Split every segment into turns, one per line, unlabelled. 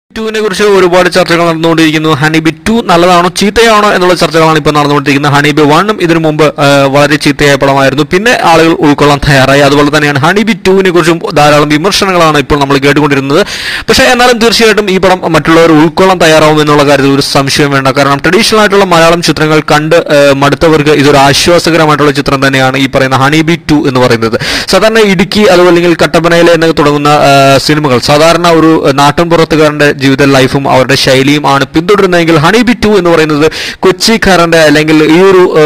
ടുവിനെ കുറിച്ച് ഒരുപാട് ചർച്ചകൾ നടന്നുകൊണ്ടിരിക്കുന്നു ഹണിബി ടു നല്ലതാണോ ചീത്തയാണോ എന്നുള്ള ചർച്ചകളാണ് ഇപ്പോൾ നടന്നുകൊണ്ടിരിക്കുന്നത് ഹണിബി വണ്ണും ഇതിനു മുമ്പ് ആ, വളരെ ചീത്തയായ പടമായിരുന്നു പിന്നെ ആളുകൾ ഉൾക്കൊള്ളാൻ തയ്യാറായി അതുപോലെ തന്നെയാണ് ഹണിബി ടുവിനെ കുറിച്ചും ധാരാളം വിമർശനങ്ങളാണ് ഇപ്പോൾ നമ്മൾ കേട്ടുകൊണ്ടിരുന്നത് പക്ഷേ എന്നാലും തീർച്ചയായിട്ടും ഈ പടം മറ്റുള്ളവർ ഉൾക്കൊള്ളാൻ തയ്യാറാവും എന്നുള്ള കാര്യത്തിൽ ഒരു സംശയം വേണ്ട കാരണം ട്രഡീഷണൽ ആയിട്ടുള്ള മലയാളം ചിത്രങ്ങൾ കണ്ട് ആ, മടുത്തവർക്ക് ഇതൊരു ആശ്വാസകരമായിട്ടുള്ള ചിത്രം തന്നെയാണ് ഈ പറയുന്ന ഹണിബി ടു എന്ന് പറയുന്നത് സാധാരണ ഇടുക്കി അതുപോലെ അല്ലെങ്കിൽ കട്ടപ്പനയിലെ എന്നൊക്കെ തുടങ്ങുന്ന ആ, സിനിമകൾ സാധാരണ ഒരു നാട്ടിൻപുറത്തുകാരന്റെ ജീവിത ലൈഫും അവരുടെ ശൈലിയും ആണ് പിന്തുടരുന്നതെങ്കിൽ ഹണിബി ടു എന്ന് പറയുന്നത് കൊച്ചിക്കാരന്റെ അല്ലെങ്കിൽ ഈ ഒരു ആ,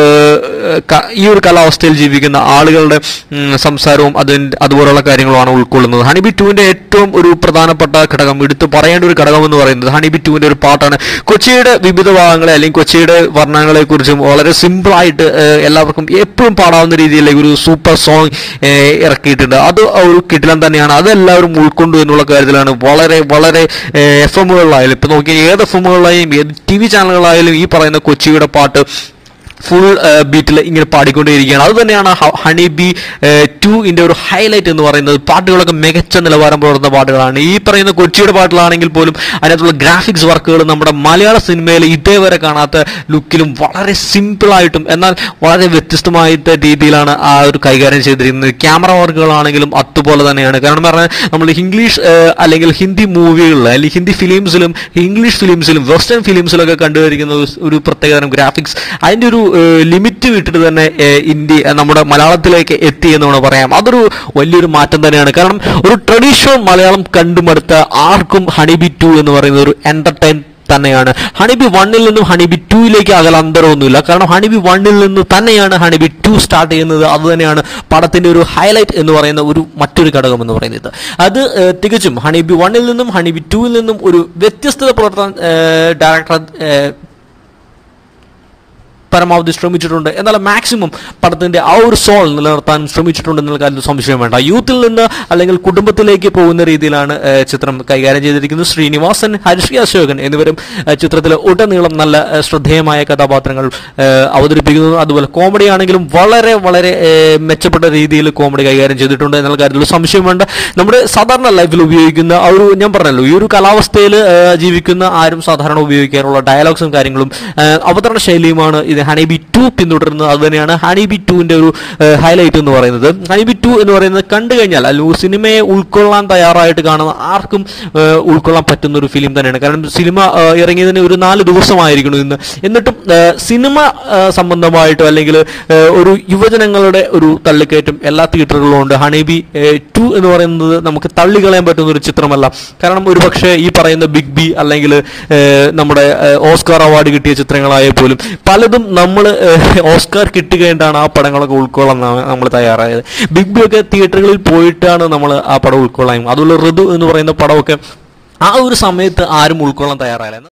ക- ഈ ഒരു കാലാവസ്ഥയിൽ ജീവിക്കുന്ന ആളുകളുടെ ഉം, സംസാരവും അതിന്റെ അതുപോലുള്ള കാര്യങ്ങളുമാണ് ഉൾക്കൊള്ളുന്നത് ഹണിബി ടുവിന്റെ ഏറ്റവും ഒരു പ്രധാനപ്പെട്ട ഘടകം എടുത്തു പറയേണ്ട ഒരു ഘടകം എന്ന് പറയുന്നത് ഹണിബി ടുവിന്റെ ഒരു പാട്ടാണ് കൊച്ചിയുടെ വിവിധ ഭാഗങ്ങളെ അല്ലെങ്കിൽ കൊച്ചിയുടെ വർണ്ണങ്ങളെ കുറിച്ചും വളരെ സിമ്പിൾ ആയിട്ട് ഏഹ്, എല്ലാവർക്കും എപ്പോഴും പാടാവുന്ന രീതിയിലേക്ക് ഒരു സൂപ്പർ സോങ് ഇറക്കിയിട്ടുണ്ട് അത് ഒരു കിടിലം തന്നെയാണ് അതെല്ലാവരും ഉൾക്കൊണ്ടു എന്നുള്ള കാര്യത്തിലാണ് വളരെ വളരെ എഫ് എമ്മുകളിലായാലും ഇപ്പൊ നോക്കി ഏത് എഫ് എമ്മുകളിലായാലും ഏത് ടി വി ചാനലുകളായാലും ഈ പറയുന്ന കൊച്ചിയുടെ പാട്ട് ഫുൾ ബീറ്റിൽ ഇങ്ങനെ പാടിക്കൊണ്ടേയിരിക്കുകയാണ് അത് തന്നെയാണ് ഹ- ഹണി ബി ടുവിന്റെ ഒരു ഹൈലൈറ്റ് എന്ന് പറയുന്നത് പാട്ടുകളൊക്കെ മികച്ച നിലവാരം പുലർത്തുന്ന പാട്ടുകളാണ് ഈ പറയുന്ന കൊച്ചിയുടെ പാട്ടുകളാണെങ്കിൽ പോലും അതിനകത്തുള്ള ഗ്രാഫിക്സ് വർക്കുകൾ നമ്മുടെ മലയാള സിനിമയിൽ ഇതേവരെ കാണാത്ത ലുക്കിലും വളരെ സിമ്പിൾ ആയിട്ടും എന്നാൽ വളരെ വ്യത്യസ്തമായിട്ട് രീതിയിലാണ് ആ ഒരു കൈകാര്യം ചെയ്തിരിക്കുന്നത് ക്യാമറ വർക്കുകളാണെങ്കിലും അതുപോലെ തന്നെയാണ് കാരണം പറഞ്ഞാൽ നമ്മൾ ഇംഗ്ലീഷ് ഏഹ്, അല്ലെങ്കിൽ ഹിന്ദി മൂവികളിൽ അല്ലെങ്കിൽ ഹിന്ദി ഫിലിംസിലും ഇംഗ്ലീഷ് ഫിലിംസിലും വെസ്റ്റേൺ ഫിലിംസിലൊക്കെ കണ്ടുവരിക്കുന്ന ഒരു- ഒരു പ്രത്യേകതരം ഗ്രാഫിക്സ് അതിന്റെ ഒരു ലിമിറ്റ് വിട്ടിട്ട് തന്നെ ഏഹ്, ഇന്ത്യ ഏഹ്, നമ്മുടെ മലയാളത്തിലേക്ക് എത്തി എന്ന് വേണം പറയാം അതൊരു വലിയൊരു മാറ്റം തന്നെയാണ് കാരണം ഒരു ട്രഡീഷണൽ മലയാളം കണ്ടുമടുത്ത ആർക്കും ഹണിബി ടു എന്ന് പറയുന്നത് ഒരു എന്റർടൈൻ തന്നെയാണ് ഹണിബി വണ്ണിൽ നിന്നും ഹണിബി ടൂയിലേക്ക് അകല അന്തരമൊന്നുമില്ല കാരണം ഹണിബി വണ്ണിൽ നിന്ന് തന്നെയാണ് ഹണിബി ടു സ്റ്റാർട്ട് ചെയ്യുന്നത് അത് തന്നെയാണ് പടത്തിന്റെ ഒരു ഹൈലൈറ്റ് എന്ന് പറയുന്ന ഒരു മറ്റൊരു ഘടകം എന്ന് പറയുന്നത് അത് ഏഹ്, തികച്ചും ഹണിബി വണ്ണിൽ നിന്നും ഹണിബി ടൂവിൽ നിന്നും ഒരു വ്യത്യസ്തത പുലർത്താൻ ഡയറക്ടർ പരമാവധി ശ്രമിച്ചിട്ടുണ്ട് എന്നാൽ മാക്സിമം പടത്തിന്റെ ആ ഒരു സോൾ നിലനിർത്താൻ ശ്രമിച്ചിട്ടുണ്ട് എന്നുള്ള കാര്യത്തിൽ സംശയം വേണ്ട യൂത്തിൽ നിന്ന് അല്ലെങ്കിൽ കുടുംബത്തിലേക്ക് പോകുന്ന രീതിയിലാണ് ഏഹ്, ചിത്രം കൈകാര്യം ചെയ്തിരിക്കുന്നത് ശ്രീനിവാസൻ ഹരിഷി അശോകൻ എന്നിവരും ഏഹ്, ചിത്രത്തിൽ ഉടനീളം നല്ല ഏഹ്, ശ്രദ്ധേയമായ കഥാപാത്രങ്ങൾ ഏഹ്, അവതരിപ്പിക്കുന്നു അതുപോലെ കോമഡി ആണെങ്കിലും വളരെ വളരെ ഏഹ്, മെച്ചപ്പെട്ട രീതിയിൽ കോമഡി കൈകാര്യം ചെയ്തിട്ടുണ്ട് എന്നുള്ള കാര്യത്തിൽ സംശയം വേണ്ട നമ്മുടെ സാധാരണ ലൈഫിൽ ഉപയോഗിക്കുന്ന ആ ഒരു ഞാൻ പറഞ്ഞല്ലോ ഈ ഒരു കാലാവസ്ഥയിൽ ജീവിക്കുന്ന ആരും സാധാരണ ഉപയോഗിക്കാറുള്ള ഡയലോഗ്സും കാര്യങ്ങളും ഏഹ്, അവതരണ ശൈലിയുമാണ് ഇത് ഹണിബി ടു പിന്തുടരുന്നത് അത് തന്നെയാണ് ഹണിബി ടുവിന്റെ ഒരു ഹൈലൈറ്റ് എന്ന് പറയുന്നത് ഹണിബി ടു എന്ന് പറയുന്നത് കണ്ടു കഴിഞ്ഞാൽ അല്ലെങ്കിൽ ഒരു സിനിമയെ ഉൾക്കൊള്ളാൻ തയ്യാറായിട്ട് കാണുന്ന ആർക്കും ഏഹ്, ഉൾക്കൊള്ളാൻ പറ്റുന്ന ഒരു ഫിലിം തന്നെയാണ് കാരണം സിനിമ ഏഹ്, ഇറങ്ങിയതിന് ഒരു നാല് ദിവസമായിരിക്കണം ഇന്ന് എന്നിട്ടും ഏഹ്, സിനിമ ഏഹ്, സംബന്ധമായിട്ടോ അല്ലെങ്കിൽ ഏഹ്, ഒരു യുവജനങ്ങളുടെ ഒരു തള്ളിക്കയറ്റം എല്ലാ തിയേറ്ററുകളിലും ഉണ്ട് ഹണിബി ടു എന്ന് പറയുന്നത് നമുക്ക് തള്ളിക്കളയാൻ പറ്റുന്ന ഒരു ചിത്രമല്ല കാരണം ഒരു പക്ഷേ ഈ പറയുന്ന ബിഗ് ബി അല്ലെങ്കിൽ ഏഹ്, നമ്മുടെ ഏഹ്, ഓസ്കാർ അവാർഡ് കിട്ടിയ ചിത്രങ്ങളായ പോലും പലതും നമ്മൾ ഓസ്കാർ കിട്ടുകയായിട്ടാണ് ആ പടങ്ങളൊക്കെ ഉൾക്കൊള്ളാൻ നമ്മൾ തയ്യാറായത് ബിഗ് ബി ഒക്കെ തിയേറ്ററുകളിൽ പോയിട്ടാണ് നമ്മൾ ആ പടം ഉൾക്കൊള്ളാൻ അതുപോലെ ഋതു എന്ന് പറയുന്ന പടമൊക്കെ ആ ഒരു സമയത്ത് ആരും ഉൾക്കൊള്ളാൻ തയ്യാറായില്ല